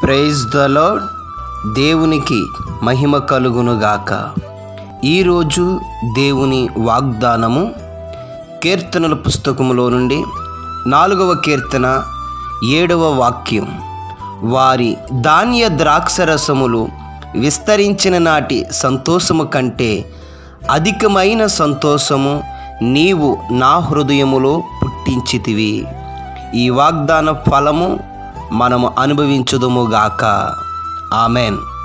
praise the lord దేవునికి మహిమ కలుగునుగాక ఈరోజు దేవుని వాగ్దానము కీర్తనల పుస్తకములో నుండి నాలుగవ కీర్తన ఏడవ వాక్యం వారి ధాన్య ద్రాక్షరసములు విస్తరించిన నాటి సంతోషము కంటే అధికమైన సంతోషము నీవు నా హృదయములో పుట్టించితివి ఈ వాగ్దాన ఫలము మనము అనుభవించుదుముగాక ఆమెన్